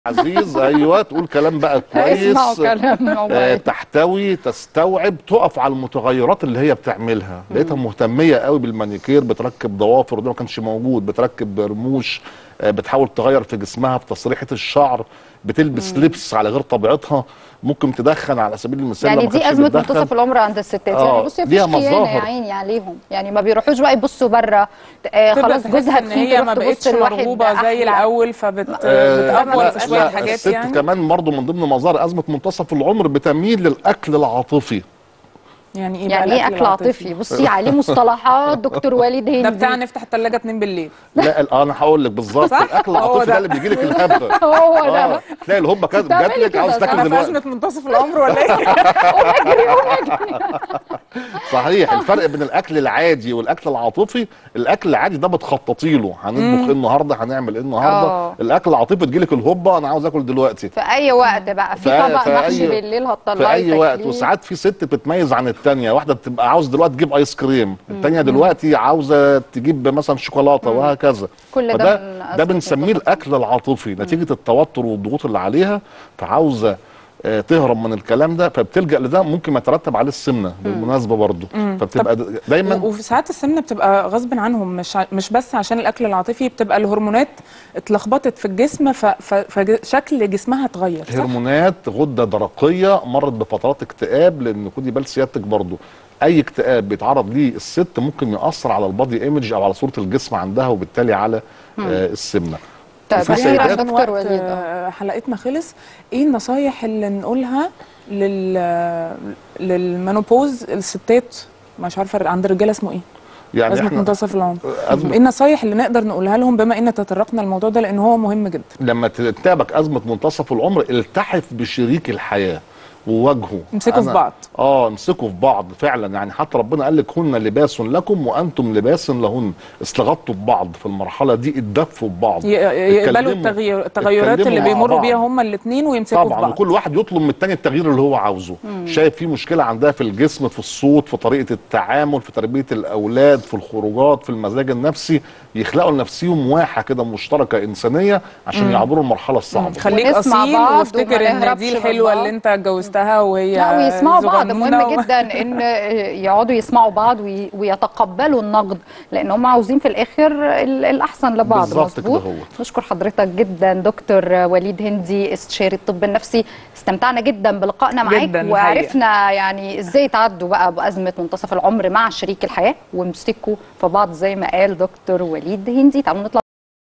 عزيز ايوه تقول كلام بقى كويس اسمعوا كلام آه عماد. تحتوي تستوعب تقف على المتغيرات اللي هي بتعملها لقيتها مهتميه قوي بالمانيكير بتركب ضوافر وده ما كانش موجود بتركب رموش آه بتحاول تغير في جسمها في تسريحه الشعر بتلبس لبس على غير طبيعتها ممكن تدخن على سبيل المثال يعني لما دي كانتش ازمه بتدخن. منتصف العمر عند الستات آه، يعني بصي ليها مفيش خيانه يا مظاهر. عيني عليهم يعني ما بيروحوش بقى يبصوا بره آه تبدأ خلاص تحس جوزها ان تخين هي تروح ما تبص بقتش لواحد مرغوبه زي أحلى. الاول فبت آه، بتأفور لا، في شويه لا، حاجات الست يعني كمان برضه من ضمن مظاهر ازمه منتصف العمر بتميل للاكل العاطفي يعني ايه بقى يعني ايه الأكل اكل عاطفي بصي عليه مصطلحات دكتور وليد ده بتاع هندي نفتح الثلاجه 2 بالليل لا ال- انا هقول لك بالظبط صح؟ الاكل هو العاطفي ده. ده اللي بيجي لك الهبه هو اه ده تلاقي الهبه كانت بتعملي جات لك كده عاوز صح؟ تاكل انا في دلوقتي ازمه منتصف العمر ولا ايه صحيح الفرق بين الاكل العادي والاكل العاطفي الاكل العادي ده بتخططي له هنطبخ ايه النهارده هنعمل ايه النهارده آه. الاكل العاطفي تجيلك الهبه انا عاوز اكل دلوقتي في اي وقت بقى في في- طبق في محشي أي- بالليل في هتطلعي اي وقت تاكليه. وساعات في ست بتتميز عن التانية واحده بتبقى عاوز دلوقتي تجيب ايس كريم التانية دلوقتي عاوزه تجيب مثلا شوكولاته وهكذا كل ده فده من ده أزمة بنسميه منتصف الاكل العاطفي نتيجه التوتر والضغوط اللي عليها فعاوزه آه، تهرب من الكلام ده فبتلجا لده ممكن ما يترتب عليه السمنه بالمناسبه برضه فبتبقى د- دايما وفي ساعات السمنه بتبقى غصب عنهم مش ع- مش بس عشان الاكل العاطفي بتبقى الهرمونات اتلخبطت في الجسم ف- ف- فشكل جسمها اتغير صح؟ هرمونات غده درقيه مرت بفترات اكتئاب لان خدي بال سيادتك برضو اي اكتئاب بيتعرض ليه الست ممكن ياثر على البادي ايمج او على صوره الجسم عندها وبالتالي على آه السمنه طيب وفي أخيراً سيدات- دكتور وقت وليد آه. آه، حلقتنا خلص ايه النصايح اللي نقولها لل للمنوبوز الستات مش عارفه عند الرجاله اسمه ايه يعني ازمه احنا منتصف العمر أزمة- ايه النصايح اللي نقدر نقولها لهم بما ان تطرقنا الموضوع ده لان هو مهم جدا لما تتابك ازمه منتصف العمر التحف بشريك الحياه وواجهه امسكوا في أنا- بعض. اه امسكوا في بعض فعلا يعني حتى ربنا قال لك هن لباس لكم وانتم لباس لهن استغطوا ببعض في المرحله دي اتدفوا ببعض ي- يقبلوا اتكلموا- التغير التغيرات اللي اتكلموا مع بيمروا بعض. بيها هما الاثنين ويمسكوا في طبعا بعض وكل واحد يطلب من التاني التغيير اللي هو عاوزه شايف في مشكله عندها في الجسم في الصوت في طريقه التعامل في تربيه الاولاد في الخروجات في المزاج النفسي يخلقوا لنفسهم واحه كده مشتركه انسانيه عشان يعبروا المرحله الصعبه خليك ونسمع اصيل بعض وافتكر وما ان نهربش دي من الحلوه بعض. اللي انت اتجوزتها وهي لا ويسمعوا بعض صغنونة مهم و- جدا ان يقعدوا يسمعوا بعض وي- ويتقبلوا النقد لان هم عاوزين في الاخر ال- الاحسن لبعض بالظبط كده مظبوط هو. نشكر حضرتك جدا دكتور وليد هندي استشاري الطب النفسي استمتعنا جدا بلقائنا معاك جداً الحقيقة. وعرفنا يعني ازاي تعدوا بقى بازمه منتصف العمر مع شريك الحياه وامسكوا في بعض زي ما قال دكتور وليد هندي تعالوا نطلع